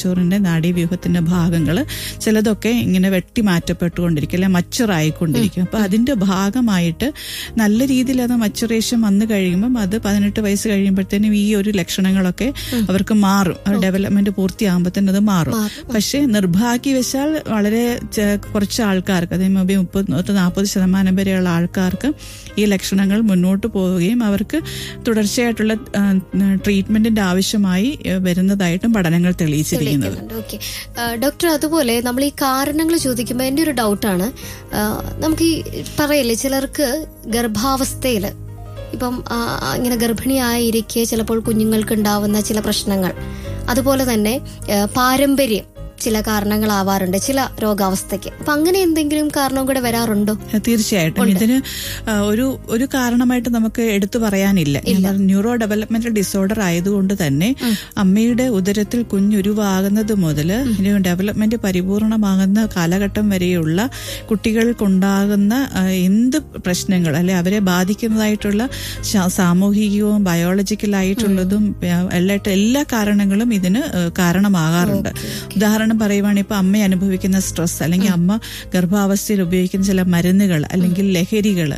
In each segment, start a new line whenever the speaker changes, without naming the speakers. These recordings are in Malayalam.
ചോറിന്റെ നാഡീവ്യൂഹത്തിന്റെ ഭാഗങ്ങൾ ചിലതൊക്കെ ഇങ്ങനെ വെട്ടി മാറ്റപ്പെട്ടുകൊണ്ടിരിക്കും അല്ലെ മച്ചുറായിക്കൊണ്ടിരിക്കും അപ്പൊ അതിന്റെ ഭാഗമായിട്ട് നല്ല രീതിയിൽ അത് മച്ചുറേഷൻ വന്നു കഴിയുമ്പം അത് പതിനെട്ട് വയസ്സ് കഴിയുമ്പോഴത്തേനും ഈ ഒരു ലക്ഷണങ്ങളൊക്കെ അവർക്ക് മാറും ഡെവലപ്മെന്റ് പൂർത്തിയാകുമ്പോൾ തന്നെ അത് മാറും പക്ഷേ നിർഭാഗ്യവശാൽ വളരെ ചെ- കുറച്ച് ആൾക്കാർക്ക് അതേ മേ ബി മുപ്പത് നാൽപ്പത് ശതമാനം വരെയുള്ള ആൾക്കാർക്ക് ഈ ലക്ഷണങ്ങൾ മുന്നോട്ട് പോവുകയും അവർക്ക് തുടർച്ചയായിട്ടുള്ള ആ, ട്രീറ്റ്മെന്റിന്റെ ആവശ്യമായി ഏ, വരുന്നതായിട്ടും പഠനങ്ങൾ തെളിയിച്ചിരിക്കുന്നത്
ഓക്കെ ഡോക്ടർ അതുപോലെ നമ്മൾ ഈ കാരണങ്ങൾ ചോദിക്കുമ്പോൾ എൻ്റെ ഒരു ഡൗട്ടാണ് നമുക്ക് ഈ പറയല്ലേ ചിലർക്ക് ഗർഭാവസ്ഥയിൽ ഇപ്പം ആ, ആ, ഇങ്ങനെ ഗർഭിണിയായിരിക്കെ ചിലപ്പോൾ കുഞ്ഞുങ്ങൾക്ക് ഉണ്ടാവുന്ന ചില പ്രശ്നങ്ങൾ അതുപോലെ തന്നെ ആ, പാരമ്പര്യം ചില കാരണങ്ങളാവാറുണ്ട് ചില രോഗാവസ്ഥയ്ക്ക് അപ്പൊ അങ്ങനെ എന്തെങ്കിലും കാരണം കൂടെ വരാറുണ്ടോ
തീർച്ചയായിട്ടും ഇതിന് ആ, ഒരു ഒരു കാരണമായിട്ട് നമുക്ക് എടുത്തു പറയാനില്ല ന്യൂറോ ഡെവലപ്മെന്റൽ ഡിസോർഡർ ആയതുകൊണ്ട് തന്നെ അമ്മയുടെ ഉദരത്തിൽ കുഞ്ഞുരുവാകുന്നത് മുതൽ ഡെവലപ്മെന്റ് പരിപൂർണമാകുന്ന കാലഘട്ടം വരെയുള്ള കുട്ടികൾക്കുണ്ടാകുന്ന ആ, എന്ത് പ്രശ്നങ്ങൾ അല്ലെ അവരെ ബാധിക്കുന്നതായിട്ടുള്ള ശാ- സാമൂഹികവും ബയോളജിക്കലായിട്ടുള്ളതും ആ, എല്ലായിട്ട് എല്ലാ കാരണങ്ങളും ഇതിന് ആ, കാരണമാകാറുണ്ട് ഉദാഹരണം പറയുവാണെങ്കിൽ ഇപ്പൊ അമ്മ അനുഭവിക്കുന്ന സ്ട്രെസ് അല്ലെങ്കിൽ അമ്മ ഗർഭാവസ്ഥയിൽ ഉപയോഗിക്കുന്ന ചില മരുന്നുകൾ അല്ലെങ്കിൽ ലഹരികൾ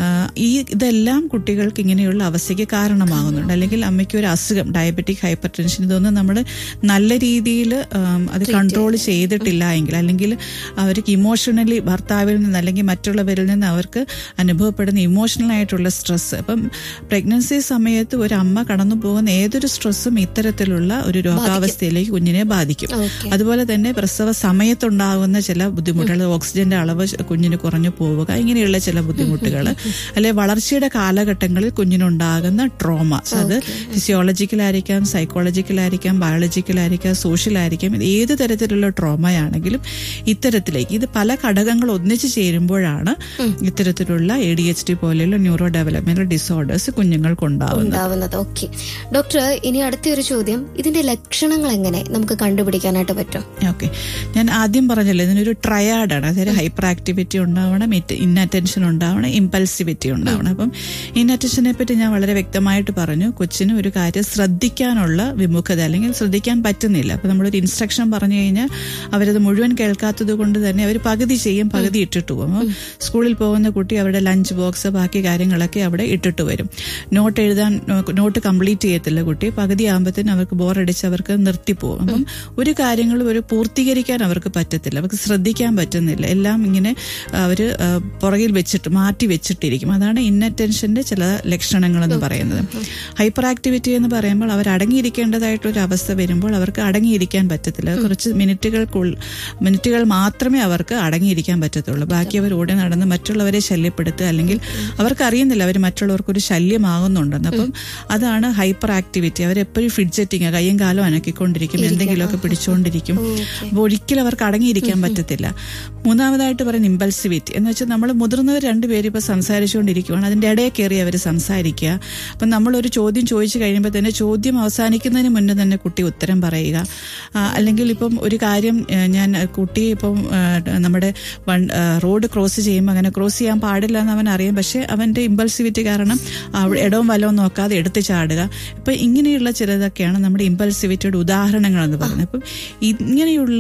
ഈ ഇതെല്ലാം കുട്ടികൾക്ക് ഇങ്ങനെയുള്ള അവസ്ഥയ്ക്ക് കാരണമാകുന്നുണ്ട് അല്ലെങ്കിൽ അമ്മയ്ക്ക് ഒരു അസുഖം ഡയബറ്റിക് ഹൈപ്പർ ടെൻഷൻ ഇതൊന്നും നമ്മൾ നല്ല രീതിയിൽ അത് കൺട്രോൾ ചെയ്തിട്ടില്ല എങ്കിൽ അല്ലെങ്കിൽ അവർക്ക് ഇമോഷണലി ഭർത്താവിൽ നിന്ന് അല്ലെങ്കിൽ മറ്റുള്ളവരിൽ നിന്ന് അവർക്ക് അനുഭവപ്പെടുന്ന ഇമോഷണൽ ആയിട്ടുള്ള സ്ട്രെസ് അപ്പം പ്രഗ്നൻസി സമയത്ത് ഒരു അമ്മ കടന്നു പോകുന്ന ഏതൊരു സ്ട്രെസ്സും ഇത്തരത്തിലുള്ള ഒരു രോഗാവസ്ഥയിലേക്ക് കുഞ്ഞിനെ ബാധിക്കും
ഓക്കെ
അതുപോലെ തന്നെ പ്രസവ സമയത്തുണ്ടാകുന്ന ചില ബുദ്ധിമുട്ടുകൾ ഓക്സിജന്റെ അളവ് ശ- കുഞ്ഞിന് കുറഞ്ഞു പോവുക ഇങ്ങനെയുള്ള ചില ബുദ്ധിമുട്ടുകൾ അല്ലെ വളർച്ചയുടെ കാലഘട്ടങ്ങളിൽ കുഞ്ഞിനുണ്ടാകുന്ന ട്രോമ അത് ഫിസിയോളജിക്കലായിരിക്കാം സൈക്കോളജിക്കലായിരിക്കാം ബയോളജിക്കലായിരിക്കാം സോഷ്യലായിരിക്കാം ഇത് ഏത് തരത്തിലുള്ള ട്രോമയാണെങ്കിലും ഇത്തരത്തിലേക്ക് ഇത് പല ഘടകങ്ങൾ ഒന്നിച്ചു ചേരുമ്പോഴാണ് ഇത്തരത്തിലുള്ള എ ഡി എച്ച് ഡി പോലെയുള്ള ന്യൂറോ ഡെവലപ്മെന്റൽ ഡിസോർഡേഴ്സ് കുഞ്ഞുങ്ങൾക്കുണ്ടാവുന്നത്
ഉണ്ടാവുന്നത് ഓക്കെ ഡോക്ടർ ഇനി അടുത്ത ഒരു ചോദ്യം ഇതിന്റെ ലക്ഷണങ്ങൾ എങ്ങനെ നമുക്ക് കണ്ടുപിടിക്കാനായിട്ട് പറ്റും
ഓക്കെ ഞാൻ ആദ്യം പറഞ്ഞല്ലോ ഇതിനൊരു ട്രയാഡാണ് അതായത് ഹൈപ്പർ ആക്ടിവിറ്റി ഉണ്ടാവണം ഇന്നറ്റൻഷൻ ഉണ്ടാവണം ഇമ്പൾസിവിറ്റി ഉണ്ടാവണം അപ്പം ഇന്നറ്റൻഷനെ പറ്റി ഞാൻ വളരെ വ്യക്തമായിട്ട് പറഞ്ഞു കൊച്ചിന് ഒരു കാര്യം ശ്രദ്ധിക്കാനുള്ള വിമുഖത അല്ലെങ്കിൽ ശ്രദ്ധിക്കാൻ പറ്റുന്നില്ല അപ്പൊ നമ്മളൊരു ഇൻസ്ട്രക്ഷൻ പറഞ്ഞു കഴിഞ്ഞാൽ അവരത് മുഴുവൻ കേൾക്കാത്തത് കൊണ്ട് തന്നെ അവർ പകുതി ചെയ്യും പകുതി ഇട്ടിട്ട് പോകും അപ്പം സ്കൂളിൽ പോകുന്ന കുട്ടി അവരുടെ ലഞ്ച് ബോക്സ് ബാക്കി കാര്യങ്ങളൊക്കെ അവിടെ ഇട്ടിട്ട് വരും നോട്ട് എഴുതാൻ നോട്ട് കംപ്ലീറ്റ് ചെയ്യത്തില്ല കുട്ടി പകുതി ആകുമ്പോഴത്തേനും അവർക്ക് ബോറടിച്ച് അവർക്ക് നിർത്തിപ്പോകും അപ്പം ഒരു കാര്യങ്ങളും ഒരു പൂർത്തീകരിക്കാൻ അവർക്ക് പറ്റത്തില്ല അവർക്ക് ശ്രദ്ധിക്കാൻ പറ്റുന്നില്ല എല്ലാം ഇങ്ങനെ അവര് ആ, പുറകിൽ വെച്ചിട്ട് മാറ്റി വെച്ചിട്ടിരിക്കും അതാണ് ഇന്നറ്റൻഷന്റെ ചില ലക്ഷണങ്ങൾ എന്ന് പറയുന്നത് ഹൈപ്പർ ആക്ടിവിറ്റി എന്ന് പറയുമ്പോൾ അവർ അടങ്ങിയിരിക്കേണ്ടതായിട്ടൊരു അവസ്ഥ വരുമ്പോൾ അവർക്ക് അടങ്ങിയിരിക്കാൻ പറ്റത്തില്ല കുറച്ച് മിനിറ്റുകൾക്കുള്ള മിനിറ്റുകൾ മാത്രമേ അവർക്ക് അടങ്ങിയിരിക്കാൻ പറ്റത്തുള്ളൂ ബാക്കി അവർ ഓടി നടന്ന് മറ്റുള്ളവരെ ശല്യപ്പെടുത്തുക അല്ലെങ്കിൽ അവർക്ക് അറിയുന്നില്ല അവർ മറ്റുള്ളവർക്ക് ഒരു ശല്യമാകുന്നുണ്ടെന്ന് അപ്പം അതാണ് ഹൈപ്പർ ആക്ടിവിറ്റി അവരെപ്പോഴും ഫിഡ്ജറ്റിങ് കയ്യും കാലം അനക്കിക്കൊണ്ടിരിക്കും എന്തെങ്കിലുമൊക്കെ പിടിച്ചുകൊണ്ടിരിക്കും അപ്പോൾ ഒരിക്കലും അവർക്ക് അടങ്ങിയിരിക്കാൻ പറ്റത്തില്ല മൂന്നാമതായിട്ട് പറയുന്ന ഇമ്പൾസിവിറ്റി എന്ന് വെച്ചാൽ നമ്മൾ മുതിർന്നവർ രണ്ടുപേരും ഇപ്പൊ സംസാരിച്ചുകൊണ്ടിരിക്കുകയാണ് അതിന്റെ ഇടയിൽ കയറി അവർ സംസാരിക്കുക അപ്പം നമ്മളൊരു ചോദ്യം ചോദിച്ചു കഴിയുമ്പോൾ തന്നെ ചോദ്യം അവസാനിക്കുന്നതിന് മുന്നേ തന്നെ കുട്ടി ഉത്തരം പറയുക ആ, അല്ലെങ്കിൽ ഇപ്പം ഒരു കാര്യം ഏ, ഞാൻ കുട്ടി ഇപ്പം ആ, നമ്മുടെ വൺ- ആ, റോഡ് ക്രോസ് ചെയ്യുമ്പോൾ അങ്ങനെ ക്രോസ് ചെയ്യാൻ പാടില്ല എന്ന് അവൻ അറിയാം പക്ഷെ അവന്റെ ഇമ്പൾസിവിറ്റി കാരണം അവിടെ ഇടവും വലവും നോക്കാതെ എടുത്തു ചാടുക ഇപ്പൊ ഇങ്ങനെയുള്ള ചിലതൊക്കെയാണ് നമ്മുടെ ഇമ്പൾസിവിറ്റിയുടെ ഉദാഹരണങ്ങൾ എന്ന് പറയുന്നത് അപ്പം ഇങ്ങനെയുള്ള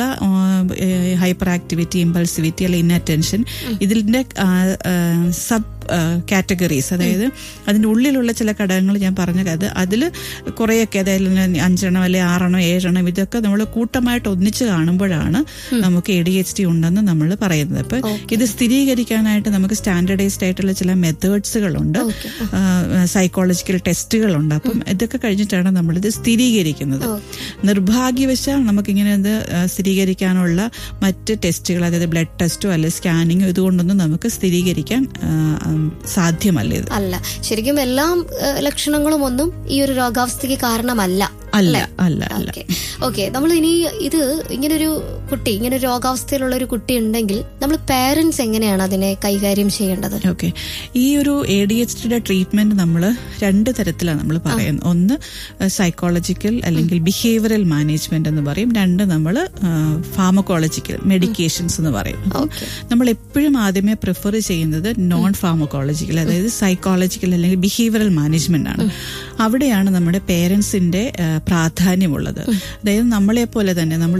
ഹൈപ്പർ ആക്ടിവിറ്റി ഇമ്പൾസിവിറ്റി അല്ലെങ്കിൽ ഇന്നറ്റൻഷൻ ഇതിന്റെ സബ് കാറ്റഗറീസ് അതായത് അതിന്റെ ഉള്ളിലുള്ള ചില ഘടകങ്ങൾ ഞാൻ പറഞ്ഞത് അത് അതിൽ കുറേയൊക്കെ അതായത് അഞ്ചെണ്ണം അല്ലെ ആറെണ്ണം ഏഴെണ്ണം ഇതൊക്കെ നമ്മൾ കൂട്ടമായിട്ട് ഒന്നിച്ച് കാണുമ്പോഴാണ് നമുക്ക് എ ഡി എച്ച് ഡി ഉണ്ടെന്ന് നമ്മൾ പറയുന്നത് അപ്പൊ ഇത് സ്ഥിരീകരിക്കാനായിട്ട് നമുക്ക് സ്റ്റാൻഡർഡൈസ്ഡ് ആയിട്ടുള്ള ചില മെത്തേഡ്സുകളുണ്ട് സൈക്കോളജിക്കൽ ടെസ്റ്റുകളുണ്ട് അപ്പം ഇതൊക്കെ കഴിഞ്ഞിട്ടാണ് നമ്മളിത് സ്ഥിരീകരിക്കുന്നത് നിർഭാഗ്യവശാൽ നമുക്കിങ്ങനെ ഇത് ആ, സ്ഥിരീകരിക്കാനുള്ള മറ്റ് ടെസ്റ്റുകൾ അതായത് ബ്ലഡ് ടെസ്റ്റോ അല്ലെങ്കിൽ സ്കാനിങ്ങോ ഇതുകൊണ്ടൊന്നും നമുക്ക് സ്ഥിരീകരിക്കാൻ ആ, ഉം, സാധ്യമല്ല ഇത്
അല്ല ശരിക്കും എല്ലാം ഏഹ്, ലക്ഷണങ്ങളും ഒന്നും ഈ ഒരു രോഗാവസ്ഥയ്ക്ക് കാരണമല്ല
അല്ല അല്ല അല്ല
ഓക്കെ ഓക്കെ നമ്മൾ ഇനി ഇത് ഇങ്ങനൊരു കുട്ടി ഇങ്ങനെ ഒരു രോഗാവസ്ഥയിലുള്ള ഒരു കുട്ടി ഉണ്ടെങ്കിൽ നമ്മൾ പേരൻസ് എങ്ങനെയാണ് അതിനെ കൈകാര്യം ചെയ്യേണ്ടത്
ഓക്കെ ഈ ഒരു എ ഡി എച്ച് ഡിയുടെ ട്രീറ്റ്മെന്റ് നമ്മൾ രണ്ട് തരത്തിലാണ് നമ്മൾ പറയുന്നത് ഒന്ന് സൈക്കോളജിക്കൽ അല്ലെങ്കിൽ ബിഹേവിയറൽ മാനേജ്മെന്റ് എന്ന് പറയും രണ്ട് നമ്മൾ ഫാമക്കോളജിക്കൽ മെഡിക്കേഷൻസ് എന്ന് പറയും അപ്പം
ഓക്കെ
നമ്മൾ എപ്പോഴും ആദ്യമേ പ്രിഫർ ചെയ്യുന്നത് നോൺ ഫാമക്കോളജിക്കൽ അതായത് സൈക്കോളജിക്കൽ അല്ലെങ്കിൽ ബിഹേവിയറൽ മാനേജ്മെന്റ് ആണ് അവിടെയാണ് നമ്മുടെ പേരൻസിന്റെ പ്രാധാന്യമുള്ളത് അതായത് നമ്മളെ പോലെ തന്നെ നമ്മൾ